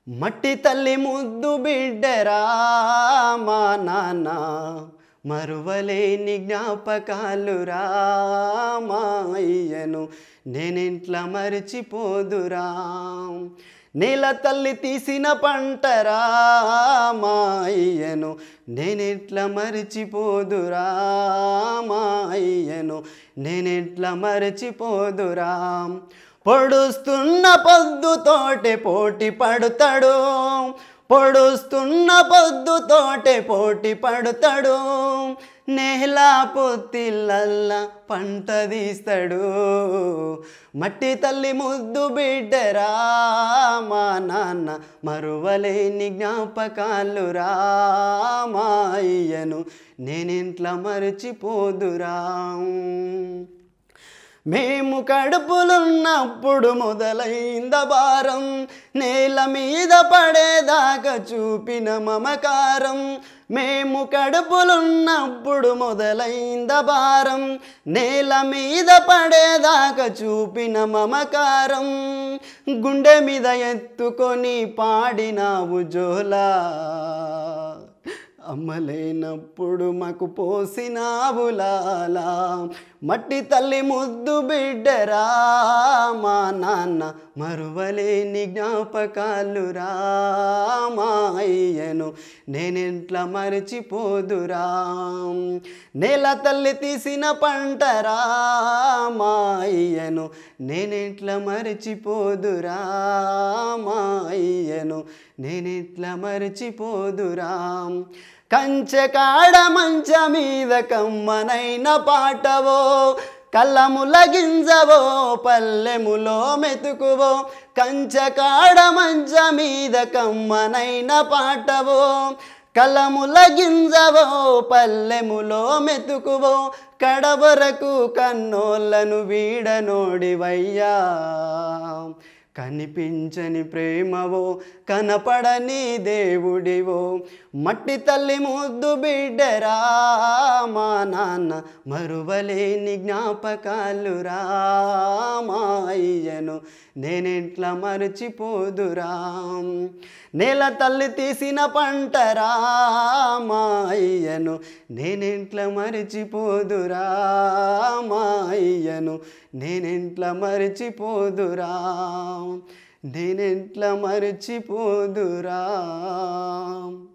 మట్టి తల్లి ముద్దు బిడ్డరా మా నాన్న మరువలేని జ్ఞాపకాలు రామాయ్యను నేనింట్ల మరిచిపోదురా నేల తల్లి తీసిన పంటరా మాయ్యను నేనెట్ల మరిచిపోదురా మాయ్యను నేనెట్ల మరిచిపోదురా పొడుస్తున్న పొద్దుతోటే పోటీ పడుతాడు పొడుస్తున్న పొద్దుతోటే పోటీ పడుతాడు నేలా పొత్తిల్లల్లా పంట తీస్తాడు మట్టి తల్లి ముద్దు బిడ్డరా మా నాన్న మరువలేని జ్ఞాపకాలు రామాయ్యను నేనింట్ల మరచిపోదురా మేము కడుపులున్నప్పుడు మొదలైంద భారం నేల మీద పడేదాకా చూపిన మమకారం మేము కడుపులున్నప్పుడు మొదలైంద భారం నేల మీద పడేదాకా చూపిన మమకారం గుండె మీద ఎత్తుకొని పాడినావు జోలా అమ్మలేనప్పుడు మాకు పోసినావులాలా మట్టి తల్లి ముద్దు బిడ్డరా మా నాన్న మరువలేని జ్ఞాపకాలు రామాయ్యను నేనెంట్ల మరచిపోదురా నేల తల్లి తీసిన పంట రామాయ్యను నేనెట్ల మరచిపోదురా మాయ్యను నేనెట్ల మరచిపోదురా కంచె కాడ మంచ మీద కమ్మనైన పాటవో కళ్ళముల గింజవో పల్లెములో మెతుకువో కంచె కాడ మంచ మీద కమ్మనైన పాటవో కలముల గింజవో పల్లెములో మెతుకువో కడవరకు కన్నోళ్ళను వీడనోడివయ్యా కనిపించని ప్రేమవో కనపడని దేవుడివో మట్టి తల్లి ముద్దు బిడ్డరా మా నాన్న మరువలేని జ్ఞాపకాలు రామాయ్యను నేనెట్లా మరచిపోదురా నేల తల్లి తీసిన పంట రామాయ్యను నేనెట్లా మరచిపోదురా మాయ్యను నేనెట్లా మరచిపోదురా నేనెట్లా మరచిపోదురా